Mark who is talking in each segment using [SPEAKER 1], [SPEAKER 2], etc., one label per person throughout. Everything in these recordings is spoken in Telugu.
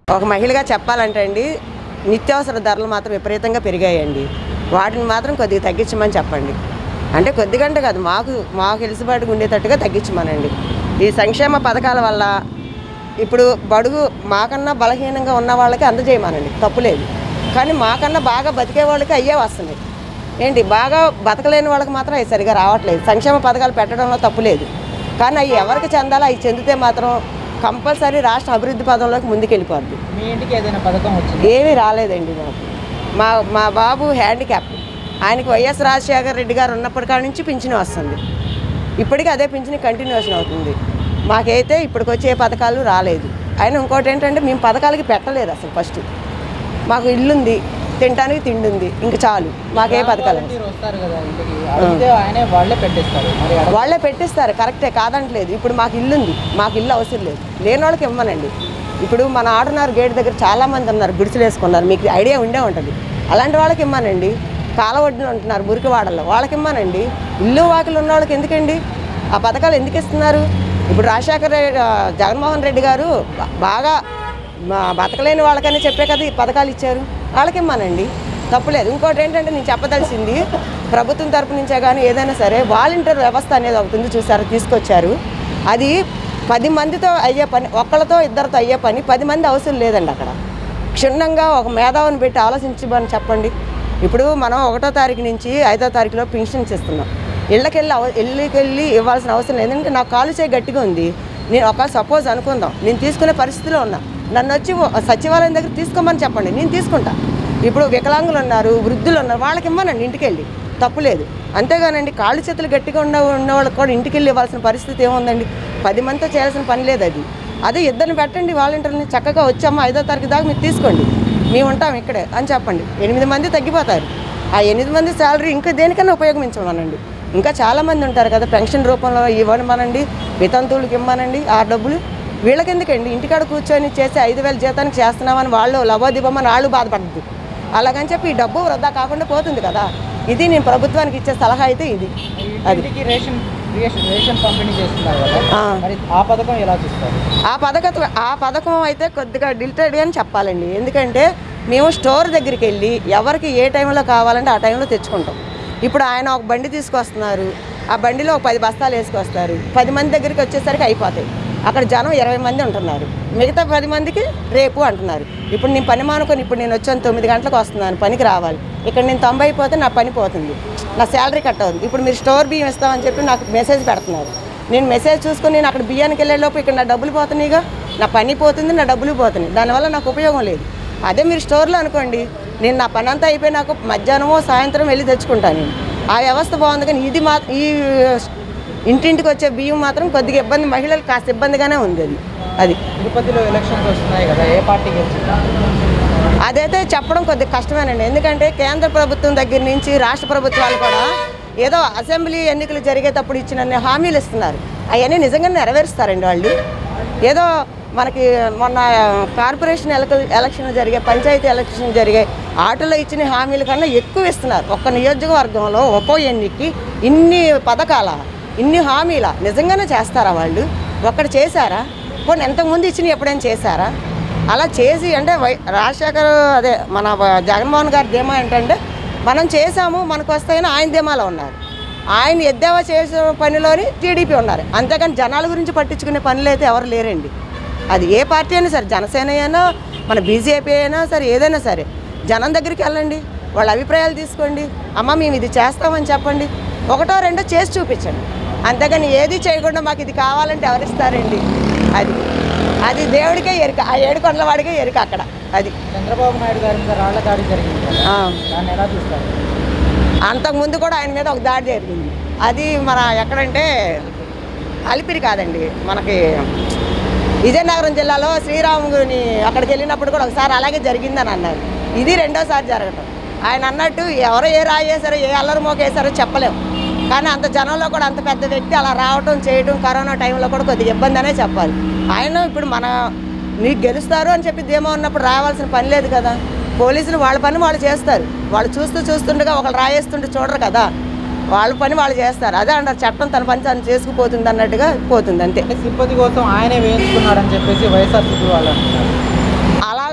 [SPEAKER 1] ఒక మహిళగా చెప్పాలంటే అండి నిత్యావసర ధరలు మాత్రం విపరీతంగా పెరిగాయండి వాటిని మాత్రం కొద్దిగా తగ్గించమని చెప్పండి అంటే కొద్దిగంటే కాదు మాకు మాకు ఎలుసుబాటుగా ఉండేటట్టుగా తగ్గించమనండి ఈ సంక్షేమ పథకాల వల్ల ఇప్పుడు బడుగు మాకన్నా బలహీనంగా ఉన్న వాళ్ళకి అందజేయమనండి తప్పులేదు కానీ మాకన్నా బాగా బతికే వాళ్ళకి అయ్యే వస్తున్నాయి ఏంటి బాగా బతకలేని వాళ్ళకి మాత్రం అవి సరిగా రావట్లేదు సంక్షేమ పథకాలు పెట్టడంలో తప్పులేదు కానీ అవి ఎవరికి చెందాలో అవి చెందితే మాత్రం కంపల్సరీ రాష్ట్ర అభివృద్ధి పదంలోకి ముందుకెళ్ళిపోద్ది
[SPEAKER 2] మీ ఇంటికి ఏదైనా పథకం వచ్చింది
[SPEAKER 1] ఏమీ రాలేదండి మాకు మా మా బాబు హ్యాండిక్యాప్ ఆయనకి వైఎస్ రాజశేఖర రెడ్డి గారు ఉన్నప్పటి కాడి నుంచి పింఛన్ వస్తుంది ఇప్పటికీ అదే పింఛన్ కంటిన్యూషన్ అవుతుంది మాకైతే ఇప్పటికొచ్చే పథకాలు రాలేదు అయినా ఇంకోటి ఏంటంటే మేము పథకాలకి పెట్టలేదు అసలు ఫస్ట్ మాకు ఇల్లుంది తినడానికి తిండి ఉంది ఇంక చాలు మాకే పథకాలు
[SPEAKER 2] వాలంటీర్ వస్తారు కదా ఇంటికి అడిగితే ఆయనే వాళ్ళే పెట్టేస్తారు మరి అడగ-
[SPEAKER 1] వాళ్ళే పెట్టిస్తారు కరెక్టే కాదంటలేదు ఇప్పుడు మాకు ఇల్లు ఉంది మాకు ఇల్లు అవసరం లేదు లేని వాళ్ళకి ఇవ్వనండి ఇప్పుడు మన ఆడున్నారు గేట్ దగ్గర చాలా మంది ఉన్నారు గుడిసెలు వేసుకున్నారు మీకు ఐడియా ఉండే ఉంటుంది అలాంటి వాళ్ళకి ఇవ్వనండి కాలవడ్డున ఉంటున్నారు మురికివాడల్లో వాళ్ళకి ఇవ్వనండి ఇల్లు వాకిలు ఉన్న వాళ్ళకి ఎందుకండి ఆ పథకాలు ఎందుకు ఇస్తున్నారు ఇప్పుడు రాజశేఖర రెడ్డి ఆ, జగన్మోహన్ రెడ్డి గారు బా- బాగా మా బతకలేని వాళ్ళకని చెప్పే కదా ఈ పథకాలు ఇచ్చారు వాళ్ళకి ఇవ్వనండి తప్పులేదు ఇంకోటి ఏంటంటే నేను చెప్పదలసింది ప్రభుత్వం తరపు నుంచే కానీ ఏదైనా సరే వాలంటీర్ వ్యవస్థ అనేది ఒకటి ఉంది చూసారు తీసుకొచ్చారు అది పది మందితో అయ్యే పని ఒక్కళ్ళతో ఇద్దరితో అయ్యే పని పది మంది అవసరం లేదండి అక్కడ క్షుణ్ణంగా ఒక మేధావిని పెట్టి ఆలోచించమని చెప్పండి ఇప్పుడు మనం ఒకటో తారీఖు నుంచి ఐదో తారీఖులో పెన్షన్స్ ఇస్తున్నాం ఇళ్ళకెళ్ళి అవ ఇళ్ళకెళ్ళి ఇవ్వాల్సిన అవసరం లేదు ఎందుకంటే నాకు కాలు చేయి గట్టిగా ఉంది నేను ఒక సపోజ్ అనుకుందాం నేను తీసుకునే పరిస్థితిలో ఉన్నా నన్ను వచ్చి ఓ- సచివాలయం దగ్గర తీసుకోమని చెప్పండి నేను తీసుకుంటా ఇప్పుడు వికలాంగులు ఉన్నారు వృద్ధులు ఉన్నారు వాళ్ళకి ఇవ్వనండి ఇంటికి వెళ్ళి తప్పులేదు అంతేగానండి కాళ్ళు చేతులు గట్టిగా ఉన్న ఉన్న వాళ్ళకి కూడా ఇంటికి వెళ్ళి ఇవ్వాల్సిన పరిస్థితి ఏముందండి పది మందితో చేయాల్సిన పని లేదు అది అదే ఇద్దరిని పెట్టండి వాలంటీర్ని చక్కగా వచ్చామా ఐదో తారీఖు దాకా మీరు తీసుకోండి మేము ఉంటాం ఇక్కడే అని చెప్పండి ఎనిమిది మంది తగ్గిపోతారు ఆ ఎనిమిది మంది శాలరీ ఇంకా దేనికన్నా ఉపయోగించమనండి ఇంకా చాలామంది ఉంటారు కదా పెన్షన్ రూపంలో ఇవ్వమనండి వితంతువులకి ఇవ్వమనండి ఆ డబ్బులు వీళ్ళకి ఎందుకండి ఇంటికాడ కూర్చొని చేసి ఐదు వేల జీతానికి చేస్తున్నామని వాళ్ళు లవోదివ్వమని వాళ్ళు బాధపడద్దు అలాగని చెప్పి ఈ డబ్బు వృధా కాకుండా పోతుంది కదా ఇది నేను ప్రభుత్వానికి ఇచ్చే సలహా అయితే ఇది అది
[SPEAKER 2] ఇంటికి రేషన్ రేషన్ రేషన్ పంపిణీ చేస్తున్నారు కదా
[SPEAKER 1] ఆ.
[SPEAKER 2] మరి ఆ పథకం ఎలా చూస్తారు
[SPEAKER 1] ఆ పథకం ఆ పథకం అయితే కొద్దిగా డిలిటెడ్ అని చెప్పాలండి ఎందుకంటే మేము స్టోర్ దగ్గరికి వెళ్ళి ఎవరికి ఏ టైంలో కావాలంటే ఆ టైంలో తెచ్చుకుంటాం ఇప్పుడు ఆయన ఒక బండి తీసుకొస్తున్నారు ఆ బండిలో ఒక పది బస్తాలు వేసుకొస్తారు పది మంది దగ్గరికి వచ్చేసరికి అయిపోతాయి అక్కడ జనం ఇరవై మంది ఉంటున్నారు మిగతా పది మందికి రేపు అంటున్నారు ఇప్పుడు నేను పని మానుకొని ఇప్పుడు నేను వచ్చాను తొమ్మిది గంటలకు వస్తున్నాను పనికి రావాలి ఇక్కడ నేను తొంభై అయిపోతే నా పని పోతుంది నా శాలరీ కట్ అవుతుంది ఇప్పుడు మీరు స్టోర్ బియ్యం ఇస్తామని చెప్పి నాకు మెసేజ్ పెడుతున్నారు నేను మెసేజ్ చూసుకొని నేను అక్కడ బియ్యానికి వెళ్ళే లోపు ఇక్కడ నా డబ్బులు పోతున్నాయిగా నా పని పోతుంది నా డబ్బులు పోతున్నాయి దానివల్ల నాకు ఉపయోగం లేదు అదే మీరు స్టోర్లో అనుకోండి నేను నా పని అంతా అయిపోయి నాకు మధ్యాహ్నమో సాయంత్రం వెళ్ళి తెచ్చుకుంటాను నేను ఆ వ్యవస్థ బాగుంది కానీ ఇది మా ఈ ఇంటింటికి వచ్చే బియ్యం మాత్రం కొద్దిగా ఇబ్బంది మహిళలకు కాస్త ఇబ్బందిగానే ఉంది అది అది
[SPEAKER 2] తిరుపతిలో ఎలక్షన్స్ వస్తున్నాయి కదా ఏ పార్టీ గెలిచింది
[SPEAKER 1] అదైతే చెప్పడం కొద్దిగా కష్టమేనండి ఎందుకంటే కేంద్ర ప్రభుత్వం దగ్గర నుంచి రాష్ట్ర ప్రభుత్వాలు కూడా ఏదో అసెంబ్లీ ఎన్నికలు జరిగేటప్పుడు ఇచ్చిన హామీలు ఇస్తున్నారు అవన్నీ నిజంగా నెరవేరుస్తారండి వాళ్ళు ఏదో మనకి మొన్న కార్పొరేషన్ ఎలక ఎలక్షన్ జరిగే పంచాయతీ ఎలక్షన్ జరిగే ఆటలో ఇచ్చిన హామీల కన్నా ఎక్కువ ఇస్తున్నారు ఒక్క నియోజకవర్గంలో ఒక్కో ఎన్నికకి ఇన్ని పథకాల ఇన్ని హామీల నిజంగానే చేస్తారా వాళ్ళు ఒక్కటి చేశారా పోనీ ఎంతకుముందు ఇచ్చిన ఎప్పుడైనా చేశారా అలా చేసి అంటే వై రాజశేఖర్ అదే మన వ- జగన్మోహన్ గారి ధీమా ఏంటంటే మనం చేసాము మనకు వస్తాయని ఆయన ధీమాలో ఉన్నారు ఆయన ఎద్దేవా చేసే పనిలోని టీడీపీ ఉన్నారు అంతేగాని జనాల గురించి పట్టించుకునే పనులు అయితే ఎవరు లేరండి అది ఏ పార్టీ అయినా సరే జనసేన అయినా మన బీజేపీ అయినా సరే ఏదైనా సరే జనం దగ్గరికి వెళ్ళండి వాళ్ళ అభిప్రాయాలు తీసుకోండి అమ్మ మేము ఇది చేస్తామని చెప్పండి ఒకటో రెండో చేసి చూపించండి అంతేగాని ఏది చేయకుండా మాకు ఇది కావాలంటే ఎవరిస్తారండి అది అది దేవుడికే ఎరుక ఆ ఏడు కొండల వాడికే ఎరుక అక్కడ అది
[SPEAKER 2] చంద్రబాబు నాయుడు గారి మీద రాళ్ల దాడి జరిగింది కదా
[SPEAKER 1] ఆ.
[SPEAKER 2] దాన్ని ఎలా చూస్తారు
[SPEAKER 1] అంతకుముందు కూడా ఆయన మీద ఒక దాడి జరిగింది అది మన ఎక్కడంటే అలిపిరి కాదండి మనకి విజయనగరం జిల్లాలో శ్రీరాముని అక్కడికి వెళ్ళినప్పుడు కూడా ఒకసారి అలాగే జరిగిందని అన్నారు ఇది రెండోసారి జరగటం ఆయన అన్నట్టు ఎవరో ఏ రాయేసారో ఏ అల్లరి మోకేసారో చెప్పలేము కానీ అంత జనంలో కూడా అంత పెద్ద వ్యక్తి అలా రావటం చేయటం కరోనా టైంలో కూడా కొద్దిగా ఇబ్బంది అనే చెప్పాలి ఆయన ఇప్పుడు మన నీకు గెలుస్తారు అని చెప్పి ధీమా ఉన్నప్పుడు రావాల్సిన పని లేదు కదా పోలీసులు వాళ్ళ పని వాళ్ళు చేస్తారు వాళ్ళు చూస్తూ చూస్తుండగా ఒకళ్ళు రాయేస్తుంటే చూడరు కదా వాళ్ళ పని వాళ్ళు చేస్తారు అదే అంటారు చట్టం తన పని తను చేసుకుపోతుంది అన్నట్టుగా పోతుంది అంతే
[SPEAKER 2] అంటే సింపతి కోసం ఆయనే వేయించుకున్నాడని చెప్పేసి వైఎస్ఆర్సీపీ వాళ్ళు అంటున్నారు
[SPEAKER 1] అలా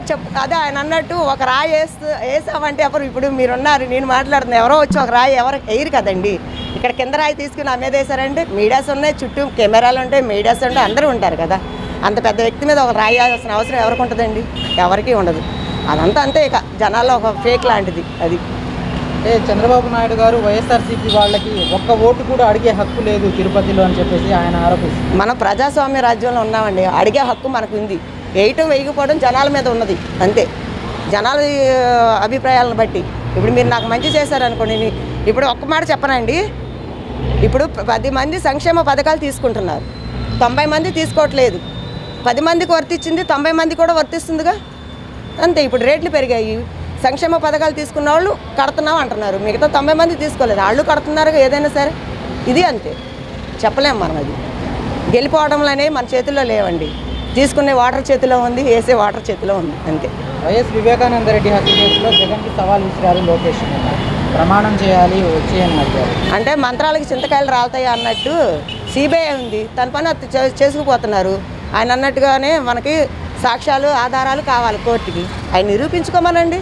[SPEAKER 1] చెప్పు అదే ఆయన అన్నట్టు ఒక రాయి వేస్తూ వేసామంటే ఎవరు ఇప్పుడు మీరున్నారు నేను మాట్లాడుతున్నా ఎవరో వచ్చి ఒక రాయి ఎవరు వేయరు కదండి ఇక్కడ కింద రాయి తీసుకుని నా మీద వేసారంటే మీడియాస్ ఉన్నాయి చుట్టూ కెమెరాలు ఉంటాయి మీడియాస్ ఉంటాయి అందరూ ఉంటారు కదా అంత పెద్ద వ్యక్తి మీద ఒక రాయి వేయాల్సిన అవసరం ఎవరికి ఉంటుందండి ఎవరికీ ఉండదు అదంతా అంతే ఇక జనాల్లో ఒక ఫేక్ లాంటిది అది
[SPEAKER 2] అంటే చంద్రబాబు నాయుడు గారు వైఎస్ఆర్సీపీ వాళ్ళకి ఒక్క ఓటు కూడా అడిగే హక్కు లేదు తిరుపతిలో అని చెప్పేసి ఆయన ఆరోపిస్తారు
[SPEAKER 1] మనం ప్రజాస్వామ్య రాజ్యంలో ఉన్నామండి అడిగే హక్కు మనకు ఉంది వేయటం వేయకపోవడం జనాల మీద ఉన్నది అంతే జనాల ఆ, అభిప్రాయాలను బట్టి ఇప్పుడు మీరు నాకు మంచి చేశారనుకోండి నీ- ఇప్పుడు ఒక్క మాట చెప్పనండి ఇప్పుడు ప- పది మంది సంక్షేమ పథకాలు తీసుకుంటున్నారు తొంభై మంది తీసుకోవట్లేదు పది మందికి వర్తించింది తొంభై మంది కూడా వర్తిస్తుందిగా అంతే ఇప్పుడు రేట్లు పెరిగాయి సంక్షేమ పథకాలు తీసుకున్న వాళ్ళు కడుతున్నాం అంటున్నారు మిగతా తొంభై మంది తీసుకోలేదు వాళ్ళు కడుతున్నారు ఏదైనా సరే ఇది అంతే చెప్పలేం మనం అది గెలిపోవడంలో అనేవి మన చేతుల్లో లేవండి తీసుకునే వాటర్ చేతిలో ఉంది వేసే వాటర్ చేతిలో ఉంది అంతే
[SPEAKER 2] వైఎస్ వివేకానంద రెడ్డి హత్య కేసులో జగన్కి సవాల్ విసిరారు లోకేష్ నిన్న. ప్రమాణం చేయాలి వచ్చేయని అడిగారు
[SPEAKER 1] అంటే మంత్రాలకి చింతకాయలు రాలుతాయి అన్నట్టు సిబిఐ ఉంది తన పని అది చే- చేసుకుపోతున్నారు ఆయన అన్నట్టుగానే మనకి సాక్ష్యాలు ఆధారాలు కావాలి కోర్టుకి ఆయన నిరూపించుకోమనండి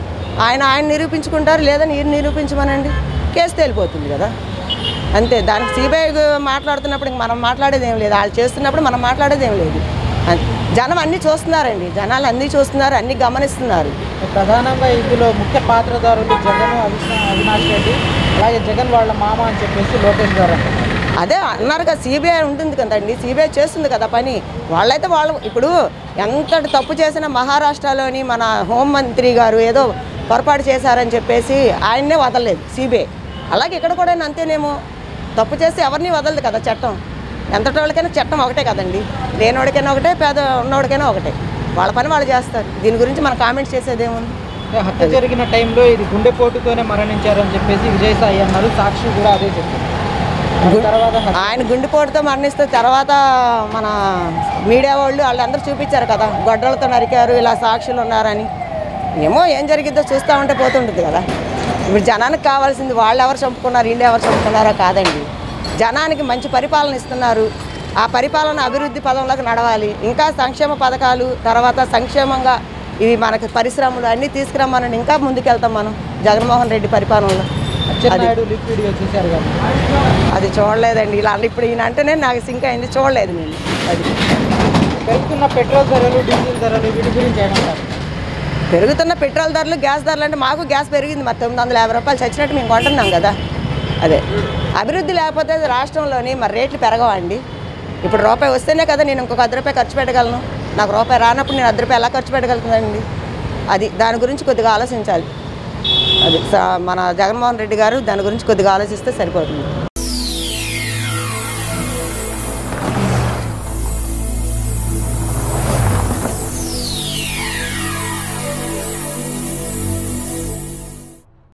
[SPEAKER 1] ఆయన ఆయన నిరూపించుకుంటారు లేదా మీరు నిరూపించమనండి కేసు తేలిపోతుంది కదా అంతే దానికి సిబిఐ మాట్లాడుతున్నప్పుడు ఇంక మనం మాట్లాడేది ఏం లేదు వాళ్ళు చేస్తున్నప్పుడు మనం మాట్లాడేది ఏం లేదు అంతే. జనం అన్నీ చూస్తున్నారండి జనాలు అన్నీ చూస్తున్నారు అన్నీ గమనిస్తున్నారు
[SPEAKER 2] ప్రధానంగా ఇందులో ముఖ్య పాత్రధారులు జగన్ అవినా అవినాష్ రెడ్డి అలాగే జగన్ వాళ్ళ మామ అని చెప్పేసి లోకేష్ గారు అంటున్నారు
[SPEAKER 1] అదే అన్నారు కదా సిబిఐ ఉంటుంది కదండి సిబిఐ చేస్తుంది కదా పని వాళ్ళైతే వాళ్ళు ఇప్పుడు ఎంతటి తప్పు చేసిన మహారాష్ట్రలోని మన హోంమంత్రి గారు ఏదో పొరపాటు చేశారని చెప్పేసి ఆయన్నే వదలలేదు సిబిఐ అలాగే ఇక్కడ కూడా అంతేనేమో తప్పు చేస్తే ఎవరిని వదలదు కదా చట్టం ఎంతటి వాళ్ళకైనా చట్టం ఒకటే కదండి లేనివాడికైనా ఒకటే పేద ఉన్నవాడికైనా ఒకటే వాళ్ళ పని వాళ్ళు చేస్తారు దీని గురించి మనం కామెంట్స్ చేసేది ఏముంది
[SPEAKER 2] అంటే హత్య జరిగిన టైంలో ఇది గుండెపోటుతోనే మరణించారని చెప్పేసి విజయసాయి అన్నారు సాక్షి కూడా అదే చెప్పింది దాని తర్వాత హత్య-
[SPEAKER 1] ఆయన గుండెపోటుతో మరణిస్తే తర్వాత మన మీడియా వాళ్ళు వాళ్ళందరూ చూపించారు కదా గొడ్డలతో నరికారు ఇలా సాక్షులు ఉన్నారని ఏమో ఏం జరిగిద్దో చూస్తూ ఉంటే పోతుంటుంది కదా ఇప్పుడు జనానికి కావాల్సింది వాళ్ళు ఎవరు చంపుకున్నారు వీళ్ళు ఎవరు చంపుకున్నారో కాదండి జనానికి మంచి పరిపాలన ఇస్తున్నారు ఆ పరిపాలన అభివృద్ధి పదంలోకి నడవాలి ఇంకా సంక్షేమ పథకాలు తర్వాత సంక్షేమంగా ఇవి మనకి పరిశ్రమలు అన్నీ తీసుకురమ్మని ఇంకా ముందుకెళ్తాం మనం జగన్మోహన్ రెడ్డి పరిపాలనలో
[SPEAKER 2] అచ్చెన్నాయుడు లిప్ వీడియో చూశారు కదా
[SPEAKER 1] అది చూడలేదండి ఇలా ఇప్పుడు ఈయన అంటేనే నాకు సింక్ అయింది చూడలేదు నేను అది
[SPEAKER 2] పెరుగుతున్న పెట్రోల్ ధరలు డీజిల్ ధరలు వీటి గురించి ఏమంటారు
[SPEAKER 1] పెరుగుతున్న పెట్రోల్ ధరలు గ్యాస్ ధరలు అంటే మాకు గ్యాస్ పెరిగింది మరి తొమ్మిది వందల యాభై రూపాయలు చచ్చినట్టు మేము కొంటున్నాం కదా అదే అభివృద్ధి లేకపోతే రాష్ట్రంలోని మరి రేట్లు పెరగవండి ఇప్పుడు రూపాయి వస్తేనే కదా నేను ఇంకొక అర్ధ రూపాయి ఖర్చు పెట్టగలను నాకు రూపాయి రానప్పుడు నేను అర్ధ రూపాయి ఎలా ఖర్చు పెట్టగలుగుతుందండి అది దాని గురించి కొద్దిగా ఆలోచించాలి అది స- మన జగన్మోహన్ రెడ్డి గారు దాని గురించి కొద్దిగా ఆలోచిస్తే సరిపోతుంది